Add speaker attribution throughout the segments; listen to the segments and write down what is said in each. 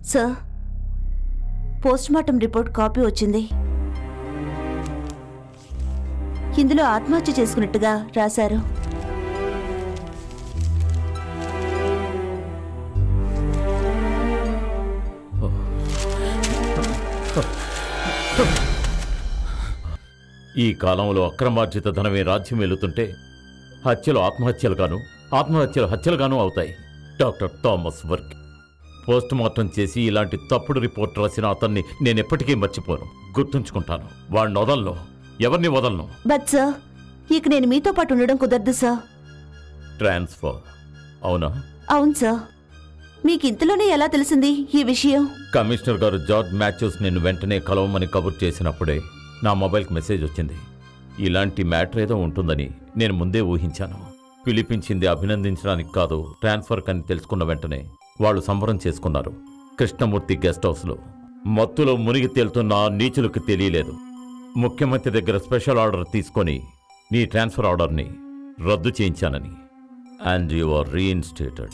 Speaker 1: Sir postmortem report copy వచ్చింది ఇందులో ఆత్మహత్య చేసుకున్నట్టుగా రాశారు
Speaker 2: ఈ కాలంలో అక్రమార్జిత ధనమే రాజ్యం వెళుతుంటే హత్యలు ఆత్మహత్యలుగాను ఆత్మహత్యలు హత్యలుగాను అవుతాయి doctor Thomas work post mortem చేసి ఇలాంటి తప్పుడు రిపోర్ట్ రాసిన అతన్ని నేను ఎప్పటికీ మర్చిపోను గుర్తుంచుకుంటాను వాడిని వదలను ఎవరిని వదలను
Speaker 1: బట్ సార్ ఇక నేను మీతో పాటు ఉండడం కుదరదు సార్
Speaker 2: ట్రాన్స్ఫర్ అవునా
Speaker 1: అవును సార్ మీకు ఇంతలోనే ఎలా తెలిసింది ఈ విషయం
Speaker 2: కమిషనర్ గారు జార్జ్ మ్యాథ్యూస్ నిన్ను వెంటనే కలవమని కబుర్ చేసినప్పుడే నా మొబైల్కి మెసేజ్ వచ్చింది ఇలాంటి మ్యాటర్ ఏదో ఉంటుందని నేను ముందే ఊహించాను పిలిపించింది అభినందించడానికి కాదు ట్రాన్స్ఫర్ కని తెలుసుకున్న వెంటనే వాళ్ళు సంబరం చేసుకున్నారు కృష్ణమూర్తి గెస్ట్ హౌస్లో మత్తులో మునిగి తేలుతున్న ఆ నీచులకు తెలియలేదు ముఖ్యమంత్రి దగ్గర స్పెషల్ ఆర్డర్ తీసుకొని నీ ట్రాన్స్ఫర్ ఆర్డర్ని రద్దు చేయించానని అండ్ యు ఆర్ రీఇన్స్టేటెడ్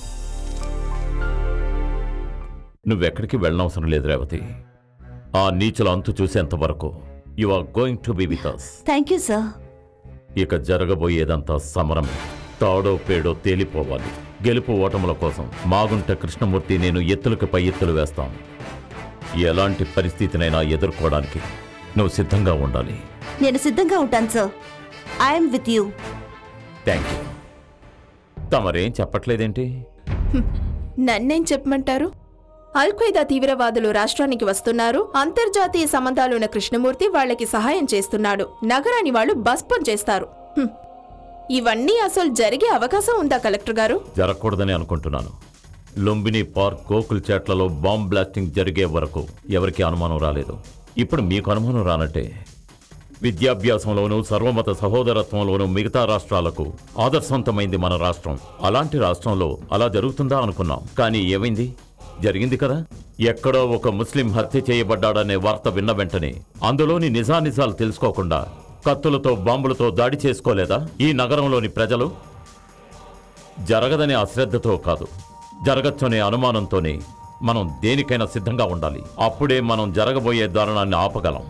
Speaker 2: నువ్వెక్కడికి వెళ్ళనవసరం లేదు రేవతి ఆ నీచుల అంతు చూసేంత వరకు you are going to be with us
Speaker 1: thank you sir
Speaker 2: ఇక జరగబోయేదంతా సమరమే తాడో పేడో తేలిపోవాలి గెలుపు ఓటముల కోసం మాగుంట కృష్ణమూర్తి నేను ఎత్తులకు పై ఎత్తులు వేస్తాం ఎలాంటి పరిస్థితినైనా ఎదుర్కోవడానికి నువ్వు సిద్ధంగా ఉండాలి
Speaker 1: నేను సిద్ధంగా ఉంటాను sir I'm with you
Speaker 2: thank you తమరేం చెప్పట్లేదేంటి
Speaker 3: నన్నేం చెప్పమంటారు అల్ఖైదా తీవ్రవాదులు రాష్ట్రానికి వస్తున్నారు అంతర్జాతీయ సంబంధాలున్న కృష్ణమూర్తి వాళ్ళకి సహాయం చేస్తున్నాడు నగరాన్ని వాళ్ళు బస్పం చేస్తారు హ్మ్. ఇవన్నీ అసలు జరిగే అవకాశం ఉందా కలెక్టర్ గారు
Speaker 2: జరగకూడదని అనుకుంటున్నాను లుంబిని పార్క్ గోకుల్ చేట్లలో బాంబ్ బ్లాస్టింగ్ జరిగే వరకు ఎవరికీ అనుమానం రాలేదు ఇప్పుడు మీకు అనుమానం రానట్టే విద్యాభ్యాసంలోనూ సర్వమత సహోదరత్వంలోనూ మిగతా రాష్ట్రాలకు ఆదర్శవంతమైంది మన రాష్ట్రం అలాంటి రాష్ట్రంలో అలా జరుగుతుందా అనుకున్నాం కానీ ఏమైంది జరిగింది కదా ఎక్కడో ఒక ముస్లిం హత్య చేయబడ్డాడనే వార్త విన్న వెంటనే అందులోని నిజానిజాలు తెలుసుకోకుండా కత్తులతో బాంబులతో దాడి చేసుకోలేదా ఈ నగరంలోని ప్రజలు జరగదనే అశ్రద్ధతో కాదు జరగచ్చనే అనుమానంతోనే మనం దేనికైనా సిద్ధంగా ఉండాలి అప్పుడే మనం జరగబోయే దారుణాన్ని ఆపగలం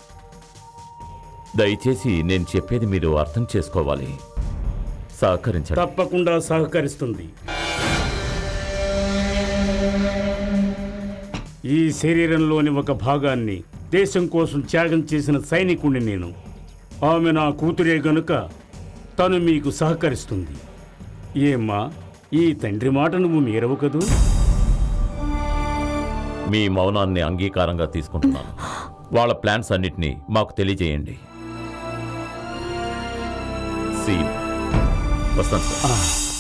Speaker 2: దయచేసి నేను చెప్పేది మీరు అర్థం చేసుకోవాలి సహకరించండి
Speaker 4: తప్పకుండా సహకరిస్తుంది ఈ శరీరంలోని ఒక భాగాన్ని దేశం కోసం త్యాగం చేసిన సైనికుణ్ణి నేను ఆమె నా కూతురే గనుక తను మీకు సహకరిస్తుంది ఏమ్మా ఈ తండ్రి మాట నువ్వు మీరవు కదూ
Speaker 2: మీ మౌనాన్ని అంగీకారంగా తీసుకుంటున్నాను వాళ్ళ ప్లాన్స్ అన్నిటినీ మాకు తెలియజేయండి సీ వస్తాను సార్